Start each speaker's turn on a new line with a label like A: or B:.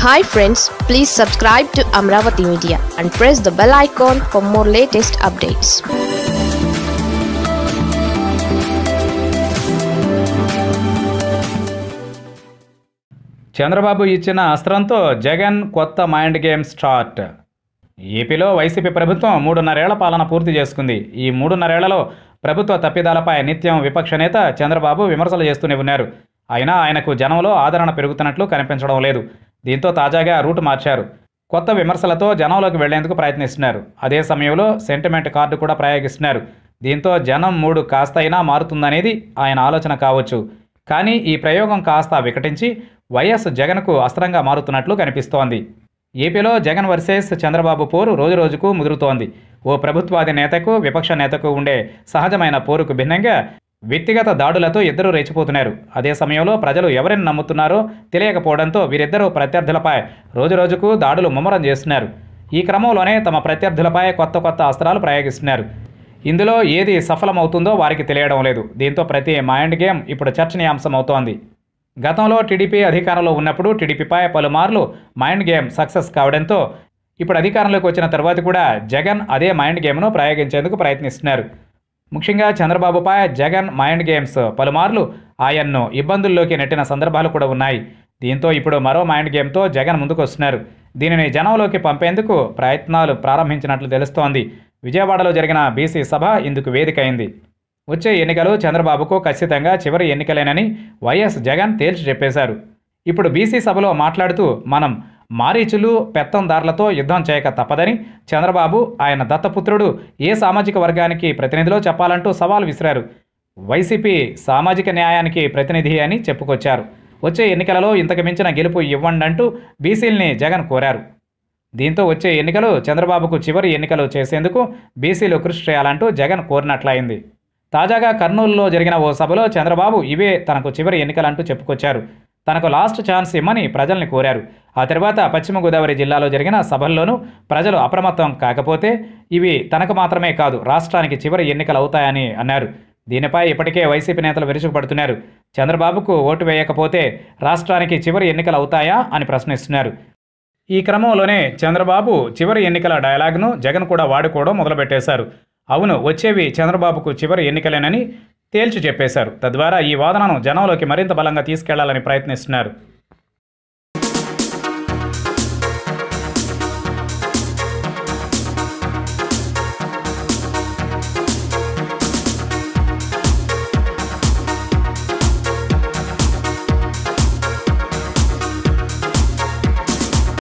A: hi friends please subscribe to Amaravati media and press the bell icon for more latest updates
B: Chandrababu ఇచ్చిన అస్త్రంతో జగన్ కొత్త mind game start ఏపీలో వైసీపీ ప్రభుత్వం మూడున్నరేళ్ల పాలన పూర్తి చేసుకుంది ఈ మూడున్నరేళ్లలో ప్రభుత్వ తప్పిదాలపై నిత్యం విపక్ష నేత చంద్రబాబు విమర్శలు చేస్తూనే ఉన్నారు అయినా ఆయనకు జనంలో ఆదరణ పెరుగుతున్నట్లు కనిపించడం లేదు దీంతో తాజాగా రూట్ మార్చారు కొత్త విమర్శలతో జనంలోకి వెళ్లేందుకు ప్రయత్నిస్తున్నారు అదే సమయంలో సెంటిమెంట్ కార్డు కూడా ప్రయోగిస్తున్నారు దీంతో జనం మూడు కాస్తైనా మారుతుందనేది ఆయన ఆలోచన కావచ్చు కానీ ఈ ప్రయోగం కాస్త వికటించి వైఎస్ జగన్కు అస్త్రంగా మారుతున్నట్లు కనిపిస్తోంది ఏపీలో జగన్ వర్సెస్ చంద్రబాబు పోరు రోజురోజుకు ముదురుతోంది ఓ ప్రభుత్వాది నేతకు విపక్ష నేతకు ఉండే సహజమైన పోరుకు భిన్నంగా వ్యక్తిగత దాడులతో ఇద్దరు రెచ్చిపోతున్నారు అదే సమయంలో ప్రజలు ఎవరిని నమ్ముతున్నారో తెలియకపోవడంతో వీరిద్దరూ ప్రత్యర్థులపై రోజురోజుకు దాడులు ముమ్మరం చేస్తున్నారు ఈ క్రమంలోనే తమ ప్రత్యర్థులపై కొత్త కొత్త అస్త్రాలు ప్రయోగిస్తున్నారు ఇందులో ఏది సఫలమవుతుందో వారికి తెలియడం లేదు దీంతో ప్రతి మైండ్ గేమ్ ఇప్పుడు చర్చనీయాంశం అవుతోంది గతంలో టీడీపీ అధికారంలో ఉన్నప్పుడు టీడీపీపై పలుమార్లు మైండ్ గేమ్ సక్సెస్ కావడంతో ఇప్పుడు అధికారంలోకి వచ్చిన తర్వాత కూడా జగన్ అదే మైండ్ గేమ్ను ప్రయోగించేందుకు ప్రయత్నిస్తున్నారు ముఖ్యంగా చంద్రబాబుపై జగన్ మైండ్ గేమ్స్ పలుమార్లు ఆయన్ను ఇబ్బందుల్లోకి నెట్టిన సందర్భాలు కూడా ఉన్నాయి దీంతో ఇప్పుడు మరో మైండ్ గేమ్తో జగన్ ముందుకు వస్తున్నారు దీనిని జనంలోకి పంపేందుకు ప్రయత్నాలు ప్రారంభించినట్లు తెలుస్తోంది విజయవాడలో జరిగిన బీసీ సభ ఇందుకు వేదిక అయింది వచ్చే ఎన్నికలు చంద్రబాబుకు ఖచ్చితంగా చివరి ఎన్నికలేనని వైఎస్ జగన్ తేల్చి చెప్పేశారు ఇప్పుడు బీసీ సభలో మాట్లాడుతూ మనం మారీచులు పెత్తందారులతో యుద్ధం చేయక తప్పదని చంద్రబాబు ఆయన దత్తపుత్రుడు ఏ సామాజిక వర్గానికి ప్రతినిధిలో చెప్పాలంటూ సవాల్ విసిరారు వైసీపీ సామాజిక న్యాయానికి ప్రతినిధి అని చెప్పుకొచ్చారు వచ్చే ఎన్నికలలో ఇంతకు మించిన గెలుపు ఇవ్వండి అంటూ బీసీల్ని జగన్ కోరారు దీంతో వచ్చే ఎన్నికలు చంద్రబాబుకు చివరి ఎన్నికలు చేసేందుకు బీసీలు కృషి చేయాలంటూ జగన్ కోరినట్లయింది తాజాగా కర్నూలులో జరిగిన ఓ సభలో చంద్రబాబు ఇవే తనకు చివరి ఎన్నికలంటూ చెప్పుకొచ్చారు తనకు లాస్ట్ ఛాన్స్ ఇమ్మని ప్రజల్ని కోరారు ఆ తర్వాత పశ్చిమ గోదావరి జిల్లాలో జరిగిన సభల్లోనూ ప్రజలు అప్రమత్తం కాకపోతే ఇవి తనకు మాత్రమే కాదు రాష్ట్రానికి చివరి ఎన్నికలు అవుతాయని అన్నారు దీనిపై ఇప్పటికే వైసీపీ నేతలు విరుచుకుపడుతున్నారు చంద్రబాబుకు ఓటు వేయకపోతే రాష్ట్రానికి చివరి ఎన్నికలు అవుతాయా అని ప్రశ్నిస్తున్నారు ఈ క్రమంలోనే చంద్రబాబు చివరి ఎన్నికల డైలాగ్ను జగన్ కూడా వాడుకోవడం మొదలుపెట్టేశారు అవును వచ్చేవి చంద్రబాబుకు చివరి ఎన్నికలేనని తేల్చి చెప్పేశారు తద్వారా ఈ వాదనను జనంలోకి మరింత బలంగా తీసుకెళ్లాలని ప్రయత్నిస్తున్నారు